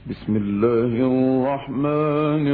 بسم الله الرحمن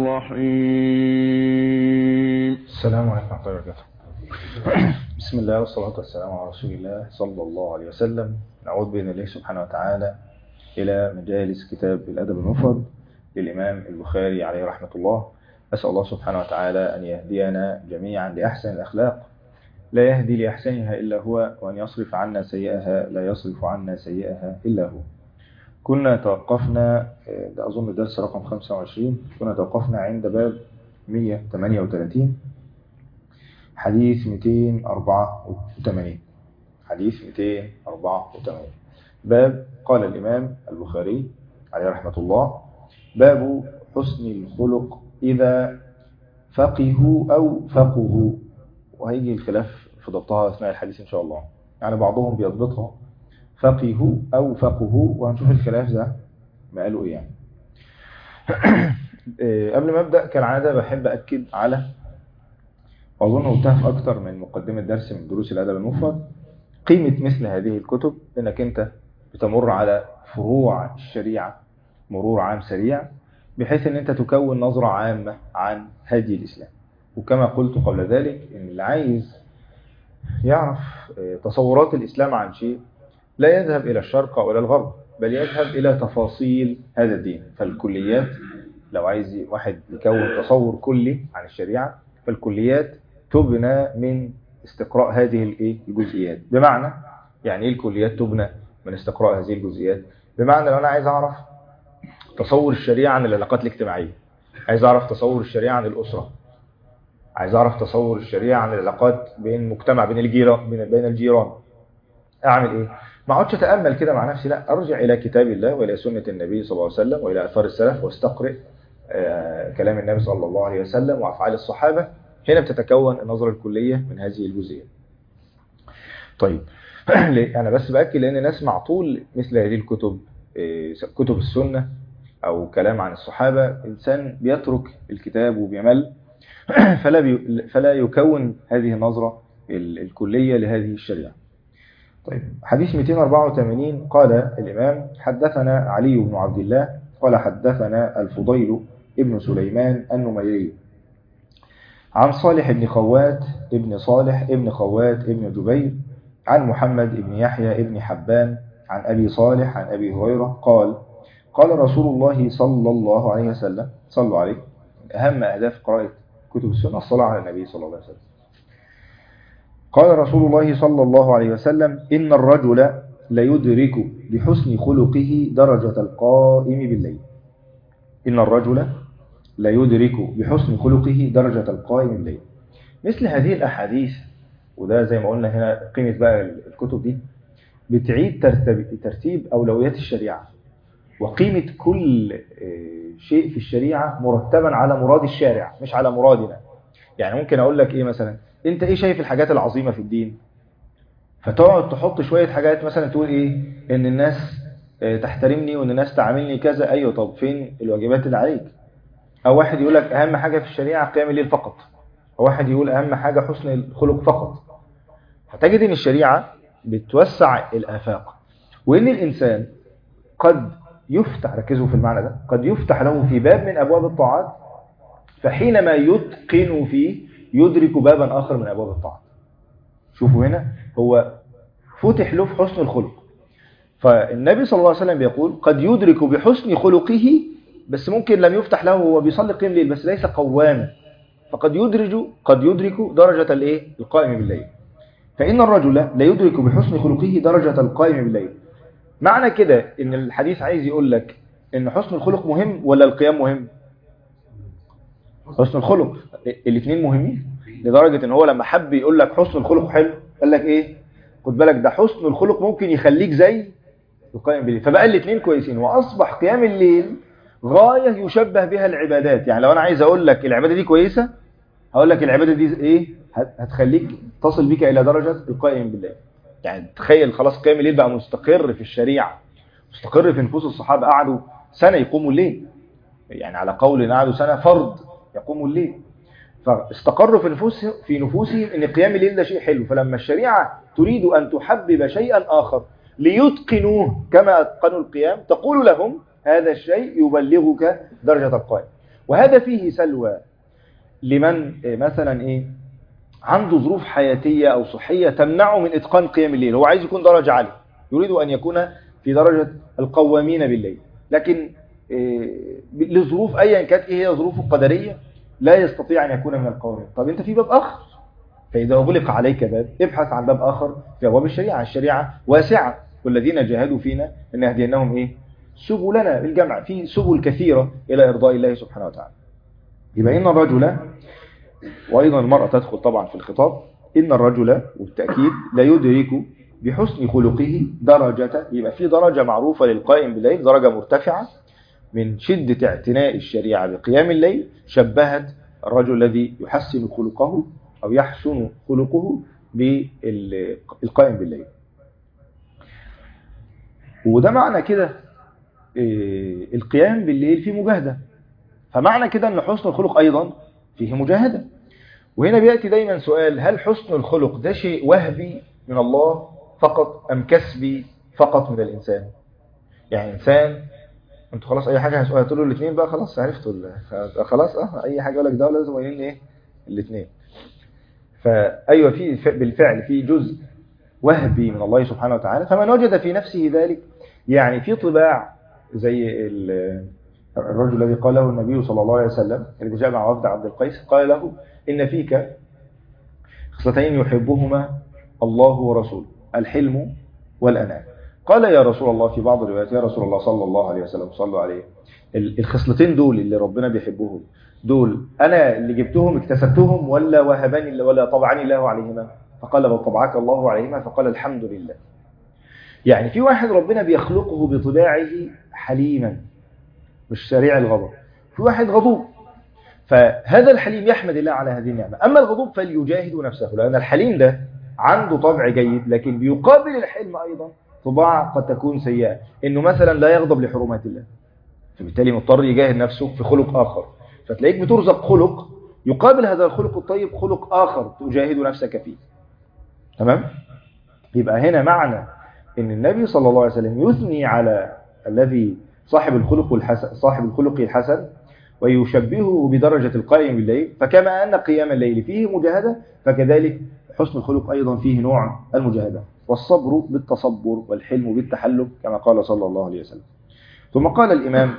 الرحيم السلام عليكم ورحمة الله وبركاته بسم الله والصلاة والسلام على رسول الله صلى الله عليه وسلم نعود بإذن الله سبحانه وتعالى إلى مجالس كتاب الأدب المفرد للإمام البخاري عليه رحمة الله أسأل الله سبحانه وتعالى أن يهدينا جميعا لأحسن الأخلاق لا يهدي لأحسنها إلا هو وأن يصرف عنا سيئها لا يصرف عنا سيئها إلا هو كنا توقفنا ده أظن الدرس رقم 25 كنا توقفنا عند باب 138 حديث 284 حديث 284 باب قال الإمام البخاري عليه رحمة الله باب حسن الخلق إذا فقهوا أو فقهوا وهيجي الخلاف في ضبطها أثناء الحديث إن شاء الله يعني بعضهم بيضبطها فقهوا أو فقهوا وهنشوف الخلاف ده ما قالوا إيه يعني قبل ما أبدأ كالعادة بحب أكد على وأظن قلتها في أكتر من مقدمة درس من دروس الأدب المفرد قيمة مثل هذه الكتب إنك أنت بتمر على فروع الشريعة مرور عام سريع بحيث أن أنت تكون نظرة عامة عن هدي الإسلام وكما قلت قبل ذلك إن اللي عايز يعرف تصورات الإسلام عن شيء لا يذهب إلى الشرق أو إلى الغرب بل يذهب إلى تفاصيل هذا الدين فالكليات لو عايز واحد يكون تصور كلي عن الشريعة فالكليات تبنى من استقراء هذه الجزئيات بمعنى يعني ايه الكليات تبنى من استقراء هذه الجزئيات بمعنى لو انا عايز اعرف تصور الشريعة عن العلاقات الاجتماعية عايز اعرف تصور الشريعة عن الاسرة عايز اعرف تصور الشريعة عن العلاقات بين المجتمع بين الجيران بين الجيران اعمل ايه ما اقعدش اتامل كده مع نفسي لا ارجع الى كتاب الله والى سنة النبي صلى الله عليه وسلم والى اثار السلف واستقرئ كلام النبي صلى الله عليه وسلم وافعال الصحابة هنا بتتكون النظرة الكلية من هذه الجزئية طيب أنا بس بأكد لأن الناس مع طول مثل هذه الكتب كتب السنة أو كلام عن الصحابة إنسان بيترك الكتاب وبيمل فلا, بي فلا يكون هذه النظرة الكلية لهذه الشريعة طيب حديث 284 قال الإمام حدثنا علي بن عبد الله قال حدثنا الفضيل ابن سليمان النميري عن صالح بن خوات ابن صالح ابن خوات ابن جبير عن محمد بن يحيى ابن حبان عن أبي صالح عن أبي هريرة قال قال رسول الله صلى الله عليه وسلم صلوا عليه أهم أهداف قراءة كتب السنة الصلاة على النبي صلى الله عليه وسلم قال رسول الله صلى الله عليه وسلم إن الرجل ليدرك بحسن خلقه درجة القائم بالليل إن الرجل لا يدرك بحسن خلقه درجة القائم الليل مثل هذه الأحاديث وده زي ما قلنا هنا قيمة بقى الكتب دي بتعيد ترتيب, ترتيب أولويات الشريعة وقيمة كل شيء في الشريعة مرتبا على مراد الشارع مش على مرادنا يعني ممكن أقول لك إيه مثلا أنت إيه شايف الحاجات العظيمة في الدين فتقعد تحط شوية حاجات مثلا تقول إيه إن الناس تحترمني وإن الناس تعاملني كذا أيوة طب فين الواجبات اللي عليك أو واحد يقول لك أهم حاجة في الشريعة قيام الليل فقط أو واحد يقول أهم حاجة حسن الخلق فقط هتجد أن الشريعة بتوسع الآفاق وأن الإنسان قد يفتح ركزوا في المعنى ده قد يفتح له في باب من أبواب الطاعات فحينما يتقن فيه يدرك بابا آخر من أبواب الطاعات شوفوا هنا هو فتح له في حسن الخلق فالنبي صلى الله عليه وسلم بيقول قد يدرك بحسن خلقه بس ممكن لم يفتح له هو بيصلي قيام الليل بس ليس قواما فقد يدرج قد يدرك درجة الايه القائم بالليل فإن الرجل لا يدرك بحسن خلقه درجة القائم بالليل معنى كده ان الحديث عايز يقول لك ان حسن الخلق مهم ولا القيام مهم حسن الخلق الاثنين مهمين لدرجة ان هو لما حب يقول لك حسن الخلق حلو قال لك ايه خد بالك ده حسن الخلق ممكن يخليك زي القائم بالليل فبقى الاثنين كويسين واصبح قيام الليل غاية يشبه بها العبادات يعني لو أنا عايز أقول لك العبادة دي كويسة هقول لك العبادة دي إيه هتخليك تصل بك إلى درجة القائم بالله يعني تخيل خلاص قيام الليل بقى مستقر في الشريعة مستقر في نفوس الصحابة قعدوا سنة يقوموا الليل يعني على قول إن قعدوا سنة فرض يقوموا الليل فاستقروا في نفوس في نفوسهم ان قيام الليل ده شيء حلو فلما الشريعة تريد أن تحبب شيئا آخر ليتقنوه كما أتقنوا القيام تقول لهم هذا الشيء يبلغك درجة القائم وهذا فيه سلوى لمن إيه، مثلا ايه عنده ظروف حياتية او صحية تمنعه من اتقان قيام الليل هو عايز يكون درجة عالية يريد ان يكون في درجة القوامين بالليل لكن إيه، لظروف ايا كانت ايه هي ظروفه القدرية لا يستطيع ان يكون من القوامين طب انت في باب اخر فإذا أغلق عليك باب ابحث عن باب آخر في أبواب الشريعة الشريعة واسعة والذين جاهدوا فينا أن يهدينهم إيه سبلنا بالجمع في سبل كثيرة إلى إرضاء الله سبحانه وتعالى يبقى إن الرجل وأيضا المرأة تدخل طبعا في الخطاب إن الرجل وبالتأكيد لا يدرك بحسن خلقه درجة يبقى في درجة معروفة للقائم بالليل درجة مرتفعة من شدة اعتناء الشريعة بقيام الليل شبهت الرجل الذي يحسن خلقه أو يحسن خلقه بالقائم بالليل وده معنى كده إيه، القيام بالليل فيه مجاهدة فمعنى كده أن حسن الخلق أيضا فيه مجاهدة وهنا بيأتي دايما سؤال هل حسن الخلق ده شيء وهبي من الله فقط أم كسبي فقط من الإنسان يعني إنسان انتوا خلاص اي حاجه هتقولوا الاثنين بقى خلاص عرفتوا ال- خلاص اه اي حاجه اقول لك ده لازم قايلين ايه الاثنين فايوه في ف- بالفعل في جزء وهبي من الله سبحانه وتعالى فمن وجد في نفسه ذلك يعني في طباع زي ال- الرجل الذي قال له النبي صلى الله عليه وسلم اللي جاء مع وفد عبد القيس قال له ان فيك خصلتين يحبهما الله ورسوله الحلم والأنام قال يا رسول الله في بعض الروايات يا رسول الله صلى الله عليه وسلم صلوا عليه ال- الخصلتين دول اللي ربنا بيحبهم دول أنا اللي جبتهم اكتسبتهم ولا وهبني ولا طبعني الله عليهما فقال بل طبعك الله عليهما فقال الحمد لله يعني في واحد ربنا بيخلقه بطباعه حليما مش سريع الغضب في واحد غضوب فهذا الحليم يحمد الله على هذه النعمة أما الغضوب فليجاهد نفسه لأن الحليم ده عنده طبع جيد لكن بيقابل الحلم أيضا طباع قد تكون سيئة إنه مثلا لا يغضب لحرمات الله فبالتالي مضطر يجاهد نفسه في خلق آخر فتلاقيك بترزق خلق يقابل هذا الخلق الطيب خلق آخر تجاهد نفسك فيه تمام؟ يبقى هنا معنى ان النبي صلى الله عليه وسلم يثني على الذي صاحب الخلق الحسن صاحب الخلق الحسن ويشبهه بدرجة القائم بالليل فكما أن قيام الليل فيه مجاهدة فكذلك حسن الخلق أيضا فيه نوع المجاهدة والصبر بالتصبر والحلم بالتحلم كما قال صلى الله عليه وسلم ثم قال الإمام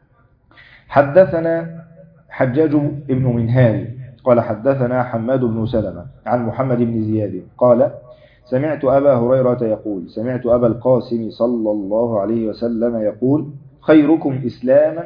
حدثنا حجاج بن منهال قال حدثنا حماد بن سلمة عن محمد بن زياد قال سمعت أبا هريرة يقول سمعت أبا القاسم صلى الله عليه وسلم يقول خيركم إسلاما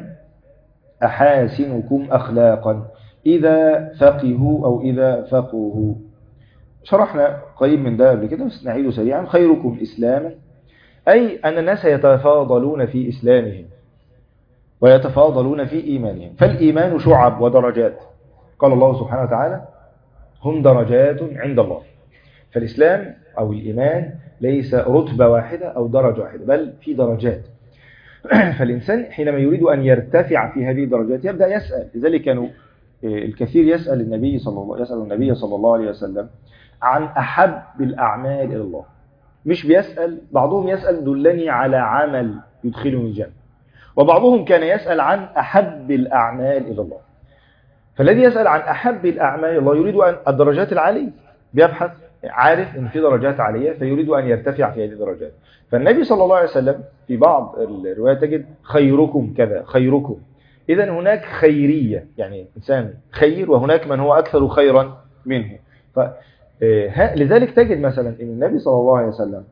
أحاسنكم أخلاقا إذا فقهوا أو إذا فقهوا شرحنا قريب من ده قبل كده بس نعيده سريعا خيركم إسلاما أي أن الناس يتفاضلون في إسلامهم ويتفاضلون في إيمانهم فالإيمان شعب ودرجات قال الله سبحانه وتعالى هم درجات عند الله فالإسلام أو الإيمان ليس رتبة واحدة أو درجة واحدة بل في درجات فالإنسان حينما يريد أن يرتفع في هذه الدرجات يبدأ يسأل لذلك كانوا الكثير يسأل النبي صلى الله يسأل النبي صلى الله عليه وسلم عن أحب الأعمال إلى الله مش بيسأل بعضهم يسأل دلني على عمل يدخلني الجنة وبعضهم كان يسأل عن أحب الأعمال إلى الله فالذي يسأل عن أحب الأعمال إلى الله يريد أن الدرجات العالية بيبحث عارف ان في درجات عالية فيريد أن يرتفع في هذه الدرجات فالنبي صلى الله عليه وسلم في بعض الروايات تجد خيركم كذا خيركم إذا هناك خيرية يعني إنسان خير وهناك من هو أكثر خيرا منه ف لذلك تجد مثلا ان النبي صلى الله عليه وسلم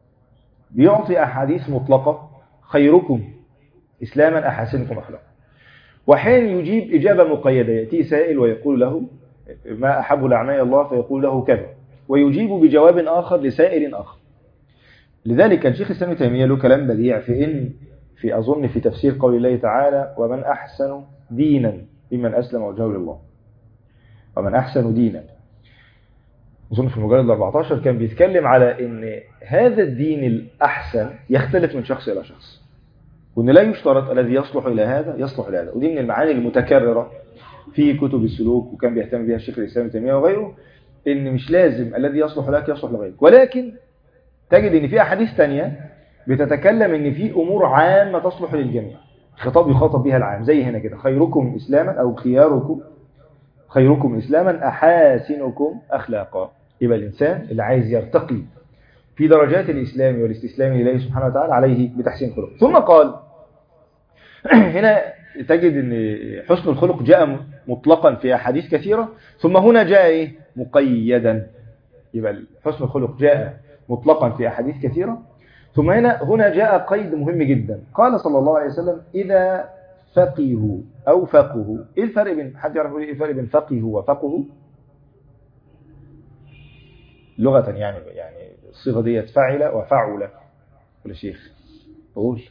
بيعطي أحاديث مطلقة خيركم إسلاما أحسنكم أخلاقا وحين يجيب إجابة مقيدة يأتي سائل ويقول له ما أحب الأعمال الله فيقول له كذا ويجيب بجواب آخر لسائل آخر لذلك كان شيخ الإسلام تيمية له كلام بديع في إن في أظن في تفسير قول الله تعالى ومن أحسن دينا ممن أسلم وجهه لله ومن أحسن دينا أظن في المجلد 14 كان بيتكلم على إن هذا الدين الأحسن يختلف من شخص إلى شخص وإن لا يشترط الذي يصلح إلى هذا يصلح إلى هذا ودي من المعاني المتكررة في كتب السلوك وكان بيهتم بها الشيخ الإسلام تيمية وغيره إن مش لازم الذي يصلح لك يصلح لغيرك ولكن تجد إن في أحاديث تانية بتتكلم إن في أمور عامة تصلح للجميع خطاب يخاطب بها العام زي هنا كده خيركم إسلاما أو خياركم خيركم إسلاما أحاسنكم أخلاقا يبقى الإنسان اللي عايز يرتقي في درجات الإسلام والاستسلام لله سبحانه وتعالى عليه بتحسين الخلق ثم قال هنا تجد أن حسن الخلق جاء مطلقا في أحاديث كثيرة ثم هنا جاء إيه؟ مقيدا يبقى حسن الخلق جاء مطلقا في أحاديث كثيرة ثم هنا هنا جاء قيد مهم جدا قال صلى الله عليه وسلم إذا فقهوا أو فقهوا إيه الفرق بين حد يعرف إيه الفرق بين فقه وفقه لغة يعني يعني الصيغة ديت فعل وفعل كل شيخ قول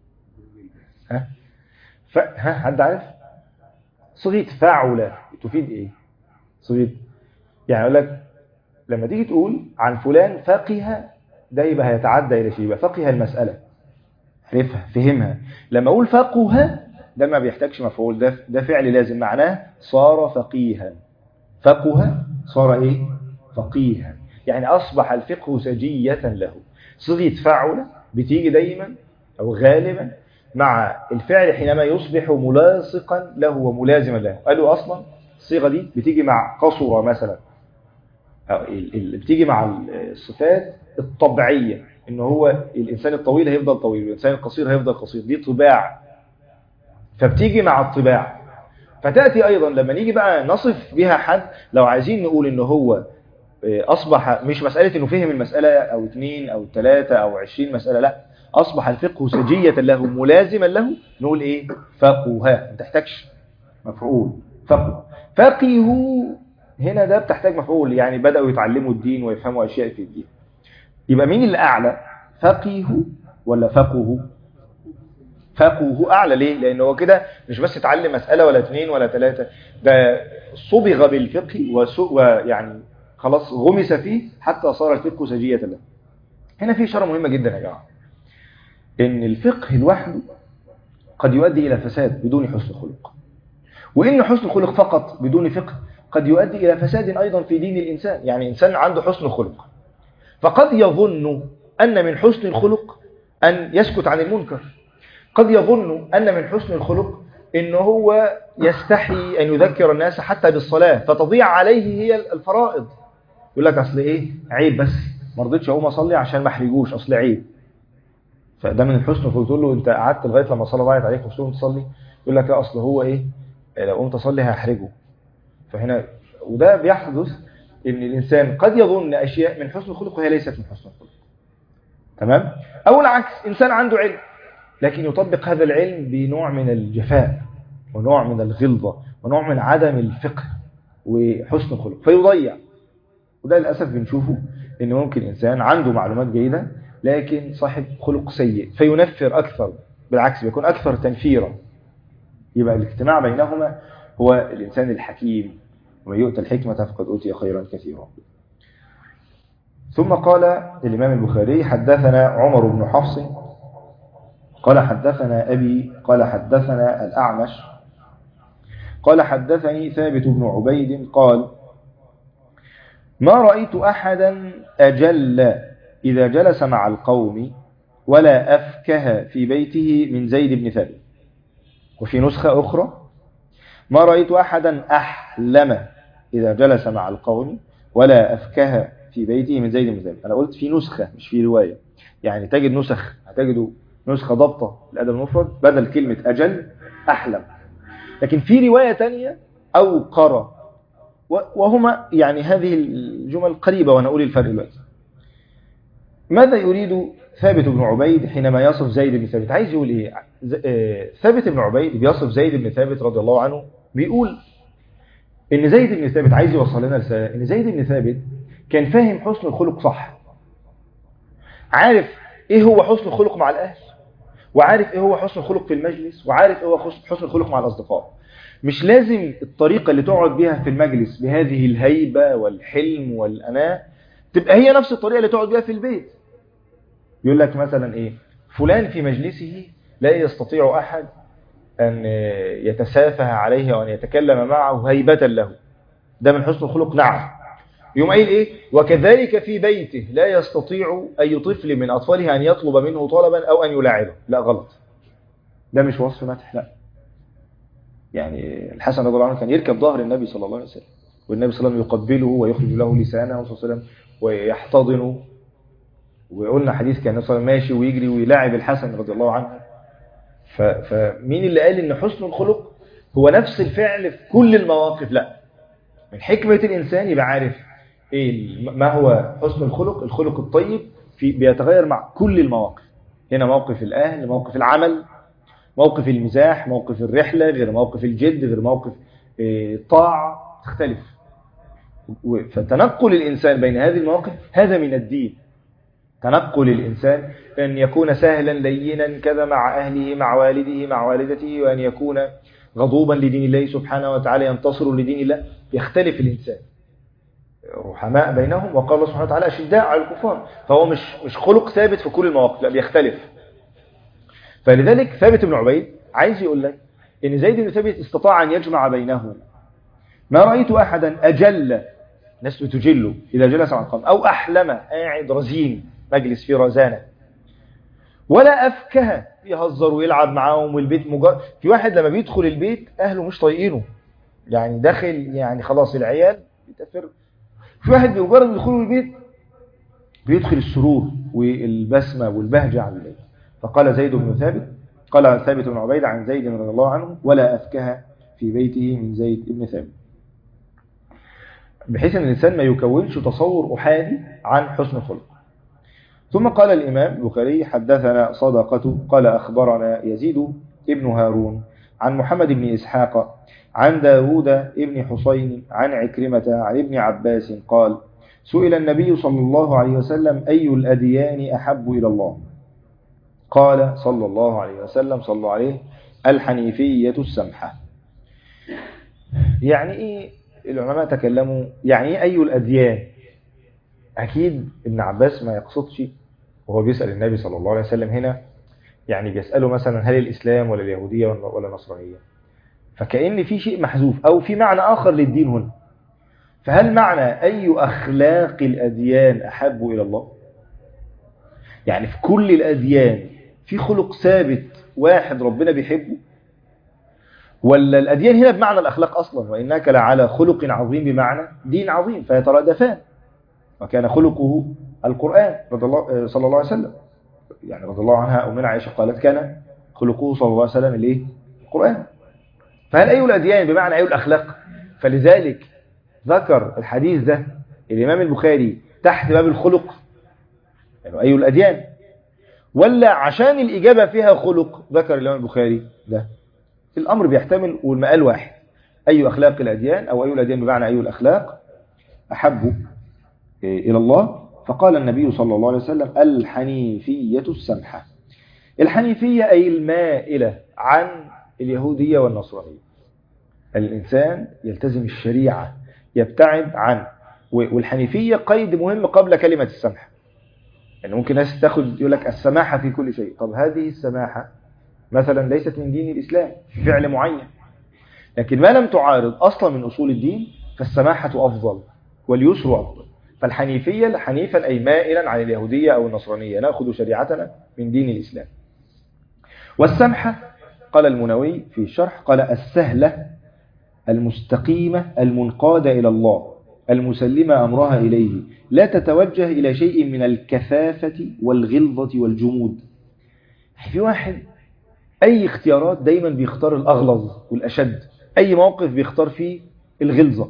ها ف... ها حد عارف صيغة فعل تفيد ايه صيغة يعني اقول لك لما تيجي تقول عن فلان فقه ده يبقى هيتعدى الى شيء يبقى فقه المسألة عرفها فهمها لما اقول فقه ده ما بيحتاجش مفعول ده ده فعل لازم معناه صار فقيها فقه صار ايه فقيها يعني اصبح الفقه سجية له صيغه فعل بتيجي دايما او غالبا مع الفعل حينما يصبح ملاصقا له وملازما له قالوا اصلا الصيغه دي بتيجي مع قصر مثلا أو اللي بتيجي مع الصفات الطبيعيه ان هو الانسان الطويل هيفضل طويل والانسان القصير هيفضل قصير دي طباع فبتيجي مع الطباع فتأتي أيضا لما نيجي بقى نصف بها حد لو عايزين نقول إن هو أصبح مش مسألة إنه فهم المسألة أو اثنين أو ثلاثة أو عشرين مسألة لا أصبح الفقه سجية له ملازما له نقول إيه فقه ما تحتاجش مفعول فقه فقه هنا ده بتحتاج مفعول يعني بدأوا يتعلموا الدين ويفهموا أشياء في الدين يبقى مين اللي أعلى فقه ولا فقه فقهه أعلى ليه؟ لأن هو كده مش بس اتعلم مسألة ولا اثنين ولا ثلاثة ده صبغ بالفقه ويعني خلاص غمس فيه حتى صار الفقه سجية له هنا في إشارة مهمة جدا يا جماعة إن الفقه لوحده قد يؤدي إلى فساد بدون حسن خلق وإن حسن خلق فقط بدون فقه قد يؤدي إلى فساد أيضا في دين الإنسان يعني إنسان عنده حسن خلق فقد يظن أن من حسن الخلق أن يسكت عن المنكر قد يظن أن من حسن الخلق إن هو يستحي أن يذكر الناس حتى بالصلاة فتضيع عليه هي الفرائض يقول لك أصل إيه عيب بس ما رضيتش أقوم أصلي عشان ما أحرجوش أصل عيب فده من الحسن الخلق تقول له أنت قعدت لغاية لما الصلاة ضاعت عليك وتقوم تصلي يقول لك لا أصل هو إيه لو قمت أصلي هحرجه فهنا وده بيحدث إن الإنسان قد يظن أشياء من حسن الخلق وهي ليست من حسن الخلق تمام أو العكس إنسان عنده علم لكن يطبق هذا العلم بنوع من الجفاء ونوع من الغلظة ونوع من عدم الفقه وحسن الخلق فيضيع وده للأسف بنشوفه إن ممكن إنسان عنده معلومات جيدة لكن صاحب خلق سيء فينفر أكثر بالعكس بيكون أكثر تنفيرا يبقى الاجتماع بينهما هو الإنسان الحكيم ومن يؤتى الحكمة فقد أوتي خيرا كثيرا ثم قال الإمام البخاري حدثنا عمر بن حفص قال حدثنا أبي قال حدثنا الأعمش قال حدثني ثابت بن عبيد قال ما رأيت أحدا أجل إذا جلس مع القوم ولا أفكه في بيته من زيد بن ثابت وفي نسخة أخرى ما رأيت أحدا أحلم إذا جلس مع القوم ولا أفكه في بيته من زيد بن ثابت أنا قلت في نسخة مش في رواية يعني تجد نسخ هتجدوا نسخة ضبطة الأدب المفرد بدل كلمة أجل أحلم لكن في رواية تانية أو قرى وهما يعني هذه الجمل قريبة وأنا أقول الفرق دلوقتي ماذا يريد ثابت بن عبيد حينما يصف زيد بن ثابت عايز يقول إيه ثابت بن عبيد بيصف زيد بن ثابت رضي الله عنه بيقول إن زيد بن ثابت عايز يوصل لنا رسالة إن زيد بن ثابت كان فاهم حسن الخلق صح عارف إيه هو حسن الخلق مع الأهل وعارف إيه هو حسن الخلق في المجلس وعارف إيه هو حسن الخلق مع الأصدقاء مش لازم الطريقة اللي تقعد بيها في المجلس بهذه الهيبة والحلم والأناء تبقى هي نفس الطريقة اللي تقعد بيها في البيت يقول لك مثلا إيه فلان في مجلسه لا يستطيع أحد أن يتسافه عليه وأن يتكلم معه هيبة له ده من حسن الخلق نعم يوم قايل إيه وكذلك في بيته لا يستطيع أي طفل من أطفاله أن يطلب منه طلبا أو أن يلاعبه لا غلط ده مش وصف مدح لا يعني الحسن رضي الله عنه كان يركب ظهر النبي صلى الله عليه وسلم والنبي صلى الله عليه وسلم يقبله ويخرج له لسانه صلى الله عليه وسلم ويحتضنه وقلنا حديث كان النبي صلى الله عليه وسلم ماشي ويجري ويلاعب الحسن رضي الله عنه ف- فمين اللي قال ان حسن الخلق هو نفس الفعل في كل المواقف لا من حكمة الإنسان يبقى عارف إيه الم- ما هو حسن الخلق الخلق الطيب في بيتغير مع كل المواقف هنا موقف الأهل موقف العمل موقف المزاح موقف الرحلة غير موقف الجد غير موقف إيه، الطاعة تختلف و- فتنقل الإنسان بين هذه المواقف هذا من الدين تنقل الإنسان أن يكون سهلا لينا كذا مع أهله مع والده مع والدته وأن يكون غضوبا لدين الله سبحانه وتعالى ينتصر لدين الله يختلف الإنسان رحماء بينهم وقال الله سبحانه وتعالى أشداء على الكفار فهو مش مش خلق ثابت في كل المواقف لا بيختلف فلذلك ثابت بن عبيد عايز يقول لك ان زيد بن ثابت استطاع ان يجمع بينهم ما رايت احدا اجل ناس بتجله اذا جلس عن قوم او احلم قاعد رزين مجلس فيه رزانه ولا افكه يهزر ويلعب معاهم والبيت مجرد في واحد لما بيدخل البيت اهله مش طايقينه يعني داخل يعني خلاص العيال بتفر في واحد بمجرد ما يدخلوا البيت بيدخل السرور والبسمه والبهجه على البيت فقال زيد بن ثابت قال ثابت بن عبيد عن زيد رضي الله عنه ولا أفكه في بيته من زيد بن ثابت بحيث أن الإنسان ما يكونش تصور أحادي عن حسن الخلق ثم قال الإمام البخاري حدثنا صدقة قال أخبرنا يزيد ابن هارون عن محمد بن إسحاق عن داود ابن حسين عن عكرمة عن ابن عباس قال سئل النبي صلى الله عليه وسلم أي الأديان أحب إلى الله قال صلى الله عليه وسلم صلى عليه الحنيفية السمحة يعني ايه العلماء تكلموا يعني ايه اي الاديان اكيد ابن عباس ما يقصدش وهو بيسأل النبي صلى الله عليه وسلم هنا يعني بيسأله مثلا هل الاسلام ولا اليهودية ولا النصرانية فكأن في شيء محذوف او في معنى اخر للدين هنا فهل معنى اي اخلاق الاديان احب الى الله يعني في كل الاديان في خلق ثابت واحد ربنا بيحبه ولا الأديان هنا بمعنى الأخلاق أصلا وإنك لعلى خلق عظيم بمعنى دين عظيم فيترادفان وكان خلقه القرآن رضي الله صلى الله عليه وسلم يعني رضي الله عنها أمنا عائشة قالت كان خلقه صلى الله عليه وسلم الايه القرآن فهل أي الأديان بمعنى أي الأخلاق فلذلك ذكر الحديث ده الإمام البخاري تحت باب الخلق يعني أي الأديان ولا عشان الإجابة فيها خلق ذكر الإمام البخاري ده الأمر بيحتمل والمقال واحد أي أخلاق الأديان أو أي الأديان بمعنى أي الأخلاق أحب إلى الله فقال النبي صلى الله عليه وسلم الحنيفية السمحة الحنيفية أي المائلة عن اليهودية والنصرانية الإنسان يلتزم الشريعة يبتعد عن والحنيفية قيد مهم قبل كلمة السمحة يعني ممكن ناس تاخد يقول لك السماحة في كل شيء طب هذه السماحة مثلا ليست من دين الإسلام في فعل معين لكن ما لم تعارض أصلا من أصول الدين فالسماحة أفضل واليسر أفضل فالحنيفية حنيفا أي مائلا عن اليهودية أو النصرانية نأخذ شريعتنا من دين الإسلام والسمحة قال المنوي في الشرح قال السهلة المستقيمة المنقادة إلى الله المسلمة أمرها إليه لا تتوجه إلى شيء من الكثافة والغلظة والجمود في واحد أي اختيارات دايما بيختار الأغلظ والأشد أي موقف بيختار فيه الغلظة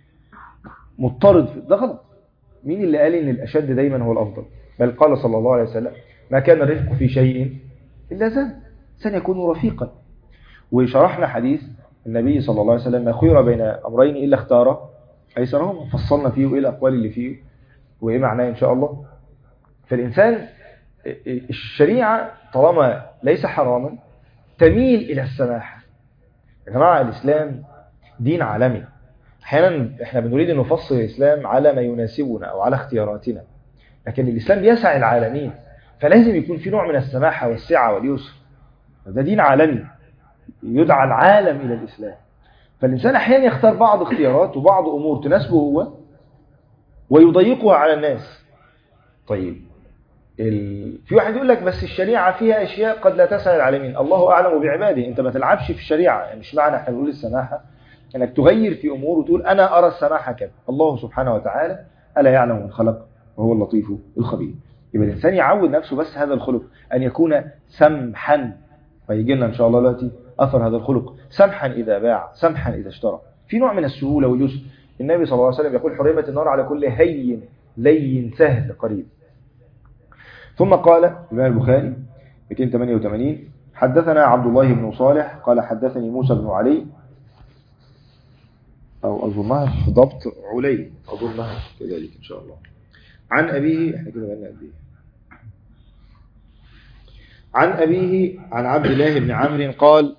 مضطرد فيه. ده غلط مين اللي قال إن الأشد دايما هو الأفضل بل قال صلى الله عليه وسلم ما كان الرفق في شيء إلا زاد سنكون رفيقا وشرحنا حديث النبي صلى الله عليه وسلم ما خير بين أمرين إلا اختار أيسرهم فصلنا فيه وإيه الأقوال اللي فيه وإيه معناه إن شاء الله فالإنسان الشريعة طالما ليس حراما تميل إلى السماحة يا جماعة الإسلام دين عالمي أحيانا إحنا بنريد أن نفصل الإسلام على ما يناسبنا أو على اختياراتنا لكن الإسلام يسع العالمين فلازم يكون في نوع من السماحة والسعة واليسر ده دين عالمي يدعى العالم إلى الإسلام فالإنسان أحيانا يختار بعض اختيارات وبعض أمور تناسبه هو ويضيقها على الناس طيب ال... في واحد يقول لك بس الشريعة فيها أشياء قد لا تسعى العالمين الله أعلم بعباده أنت ما تلعبش في الشريعة يعني مش معنى احنا بنقول السماحة انك تغير في امور وتقول انا ارى السماحه كذا الله سبحانه وتعالى الا يعلم من خلق وهو اللطيف الخبير يبقى الانسان يعود نفسه بس هذا الخلق ان يكون سمحا ويجي لنا ان شاء الله دلوقتي اثر هذا الخلق سمحا اذا باع سمحا اذا اشترى في نوع من السهوله واليسر النبي صلى الله عليه وسلم يقول حرمت النار على كل هين لين سهل قريب ثم قال الامام البخاري 288 حدثنا عبد الله بن صالح قال حدثني موسى بن علي أو أظنها في ضبط علي أظنها كذلك إن شاء الله عن أبيه إحنا كده بقالنا قد إيه عن أبيه عن عبد الله بن عمرو قال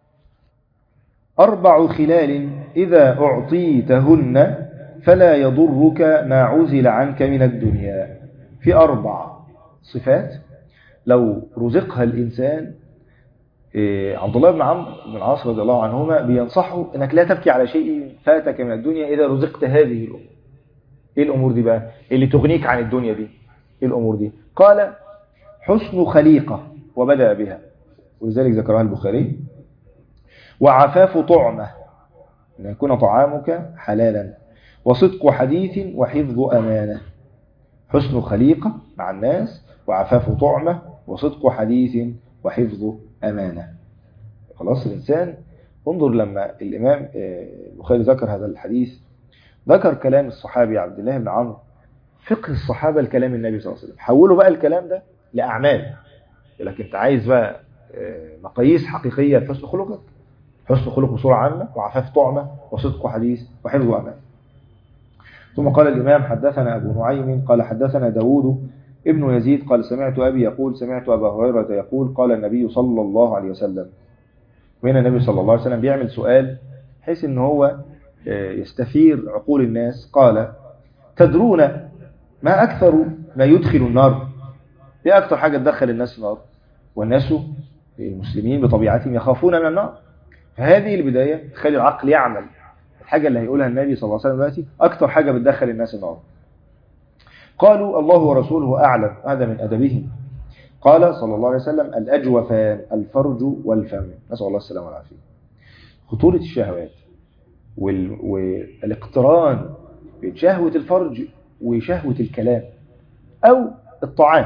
أربع خلال إذا أعطيتهن فلا يضرك ما عزل عنك من الدنيا في أربع صفات لو رزقها الإنسان إيه عبد الله بن عمرو بن العاص رضي الله عنهما بينصحه انك لا تبكي على شيء فاتك من الدنيا اذا رزقت هذه الامور ايه الامور دي بقى اللي تغنيك عن الدنيا دي ايه الامور دي قال حسن خليقة وبدأ بها ولذلك ذكرها البخاري وعفاف طعمة أن يكون طعامك حلالا وصدق حديث وحفظ أمانة حسن خليقة مع الناس وعفاف طعمة وصدق حديث وحفظ أمانة خلاص الإنسان انظر لما الإمام البخاري ذكر هذا الحديث ذكر كلام الصحابي عبد الله بن عمرو فقه الصحابة لكلام النبي صلى الله عليه وسلم حولوا بقى الكلام ده لأعمال لكن انت عايز بقى مقاييس حقيقية لحسن خلقك حسن خلق بصورة عامة وعفاف طعمة وصدق حديث وحفظ أمان ثم قال الإمام حدثنا أبو نعيم قال حدثنا داود ابن يزيد قال سمعت أبي يقول سمعت أبا هريرة يقول قال النبي صلى الله عليه وسلم وهنا النبي صلى الله عليه وسلم بيعمل سؤال بحيث ان هو يستثير عقول الناس قال تدرون ما أكثر ما يدخل النار ايه أكثر حاجة تدخل الناس النار والناس المسلمين بطبيعتهم يخافون من النار فهذه البداية تخلي العقل يعمل الحاجة اللي هيقولها النبي صلى الله عليه وسلم دلوقتي أكثر حاجة بتدخل الناس النار قالوا الله ورسوله أعلم هذا من أدبهم قال صلى الله عليه وسلم الأجوفان الفرج والفم نسأل الله السلامة والعافية خطورة الشهوات وال... والاقتران بين شهوة الفرج وشهوة الكلام أو الطعام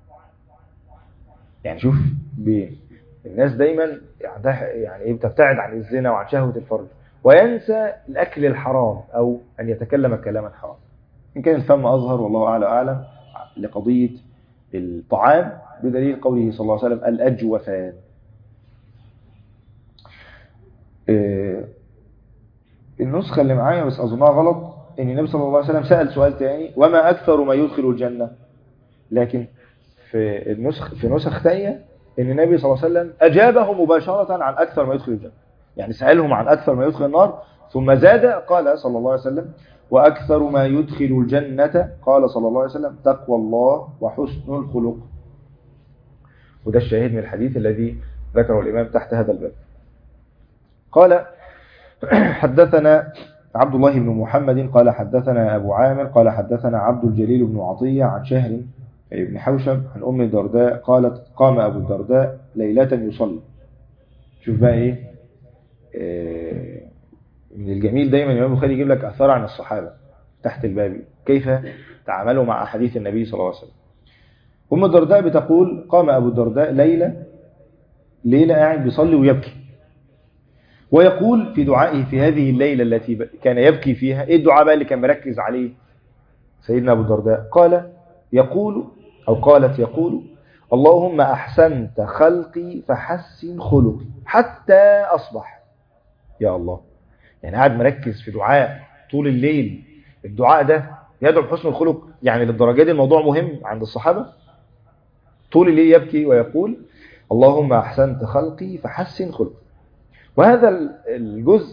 يعني شوف بين الناس دايما يعني ايه بتبتعد عن الزنا وعن شهوة الفرج وينسى الأكل الحرام أو أن يتكلم كلاما حرام إن كان الفم أظهر والله أعلى أعلم لقضية الطعام بدليل قوله صلى الله عليه وسلم الأجوفان إيه النسخة اللي معايا بس أظنها غلط إن النبي صلى الله عليه وسلم سأل سؤال تاني وما أكثر ما يدخل الجنة لكن في النسخ في نسخ ثانيه ان النبي صلى الله عليه وسلم اجابه مباشره عن اكثر ما يدخل الجنه يعني سالهم عن اكثر ما يدخل النار ثم زاد قال صلى الله عليه وسلم واكثر ما يدخل الجنه قال صلى الله عليه وسلم تقوى الله وحسن الخلق وده الشاهد من الحديث الذي ذكره الامام تحت هذا الباب قال حدثنا عبد الله بن محمد قال حدثنا ابو عامر قال حدثنا عبد الجليل بن عطيه عن شهر ابن حوشب عن أم الدرداء قالت قام أبو الدرداء ليلة يصلي شوف بقى إيه آه من الجميل دايما الإمام البخاري يجيب لك أثار عن الصحابة تحت الباب كيف تعاملوا مع أحاديث النبي صلى الله عليه وسلم أم الدرداء بتقول قام أبو الدرداء ليلة ليلة قاعد بيصلي ويبكي ويقول في دعائه في هذه الليلة التي كان يبكي فيها إيه الدعاء بقى اللي كان مركز عليه سيدنا أبو الدرداء قال يقول أو قالت يقول اللهم أحسنت خلقي فحسن خلقي حتى أصبح يا الله يعني قاعد مركز في دعاء طول الليل الدعاء ده يدعو بحسن الخلق يعني للدرجة دي الموضوع مهم عند الصحابة طول الليل يبكي ويقول اللهم أحسنت خلقي فحسن خلقي وهذا الجزء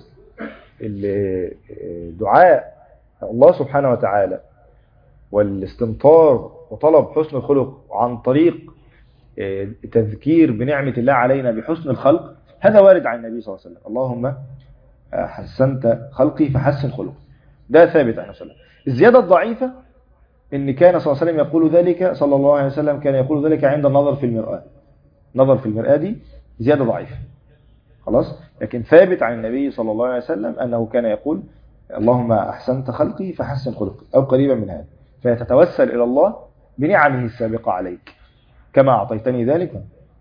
دعاء الله سبحانه وتعالى والاستمطار وطلب حسن الخلق عن طريق تذكير بنعمة الله علينا بحسن الخلق هذا وارد عن النبي صلى الله عليه وسلم اللهم حسنت خلقي فحسن خلقي ده ثابت عن وسلم الزيادة الضعيفة ان كان صلى الله عليه وسلم يقول ذلك صلى الله عليه وسلم كان يقول ذلك عند النظر في المرآة نظر في المرآة دي زيادة ضعيفة خلاص لكن ثابت عن النبي صلى الله عليه وسلم أنه كان يقول اللهم أحسنت خلقي فحسن خلقي أو قريبا من هذا فيتتوسل إلى الله بنعمه السابقة عليك كما أعطيتني ذلك